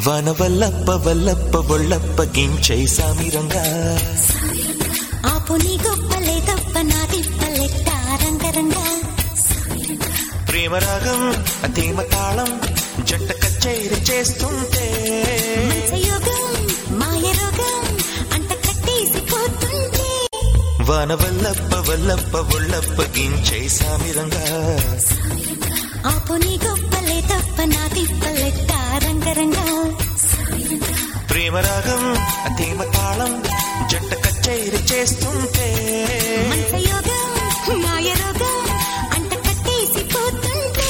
వన వల్లప్ప వల్లప్ప ఒళ్ళప్ప గించై సామిరంగా ఆపు నీ గొప్పలే తప్ప నా తిప్పలెట్ట రంగరంగా ప్రేమ రాగం అతీమ తాళం జంట కచేరి చేస్తుంటే యోగం మాయ రోగం అంట కట్టేసి పోతుంటే వన వల్లప్ప వల్లప్ప ఒళ్ళప్ప గించై సామిరంగా ఆపు నీ గొప్పలే తప్ప నా తిప్పలెట్ట రంగరంగా ప్రేమ రాగం అతీమ తాళం జంట కచేరి చేస్తుంటే యోగం మాయ రోగం అంట కట్టేసి పోతుంటే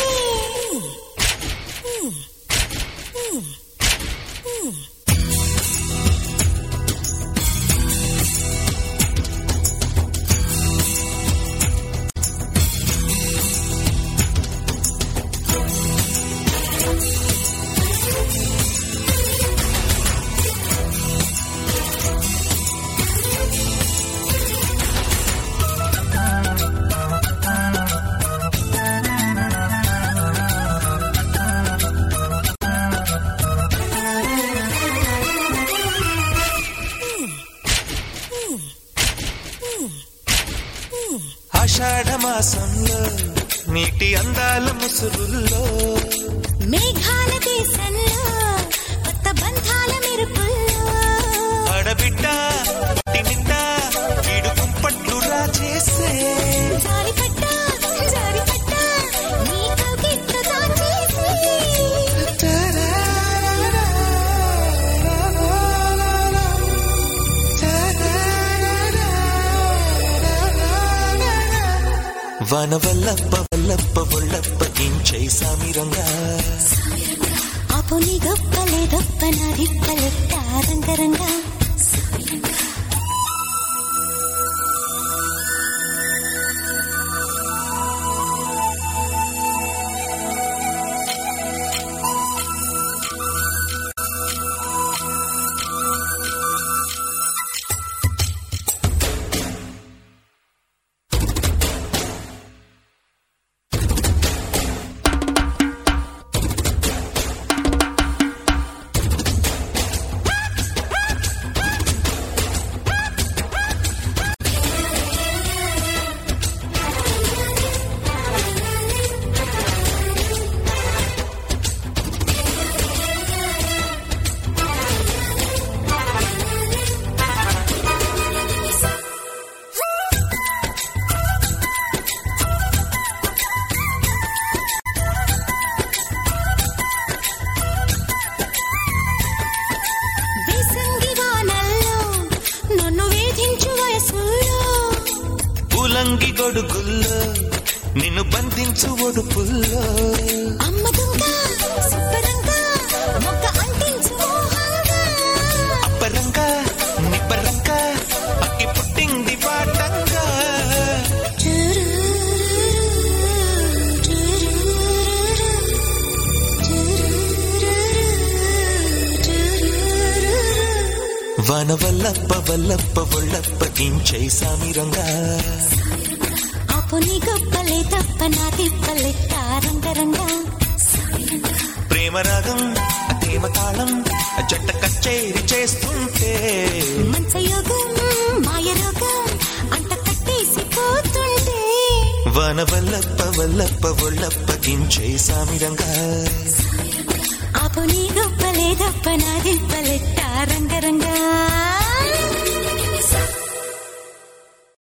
ఆషాఢ మాసంలో నీటి అందాల ముసురుల్లో మేఘాల దేశంలో కొత్త బంధాల మెరుపుల్లో ఆడబిడ్డ నిండా వీడు కుంపట్లు రాజేసే జారిపడ్డా జారిపడ్డా నీ కవిత్వ దాచేసి వన వల్లప్ప వల్లప్ప ఒళ్ళప్ప గించై సామిరంగా ఆపు నీ గొప్పలే గొప్ప నా దిప్పలెట్ట రంగరంగా వేసంగి వానల్లో నన్ను వేధించు వయసుల్లో పూలంగి గొడుగుల్లో నిన్ను బంధించు ఒడుపుల్లో అమ్మ దొంగ శుభ్రంగా మొక్క అంటించు మోహంగా అప్పరంగా నిప్పరంగా అక్కి పుట్టింది పాటంగా వన వల్లప్ప వల్లప్ప ఒళ్ళప్ప గించై సామిరంగా ఆపు నీ గొప్పలే తప్ప నా తిప్పలెట్ట రంగరంగా ప్రేమ రాగం అతీమ తాళం జంట కచేరి చేస్తుంటే మంచ యోగం మాయ రోగం అంట కట్టేసి పోతుంటే వన వల్లప్ప వల్లప్ప ఒళ్ళప్ప గించై సామిరంగా ఆపు నీ గొప్పలే తప్ప నా తిప్పలెట్ట రంగరంగా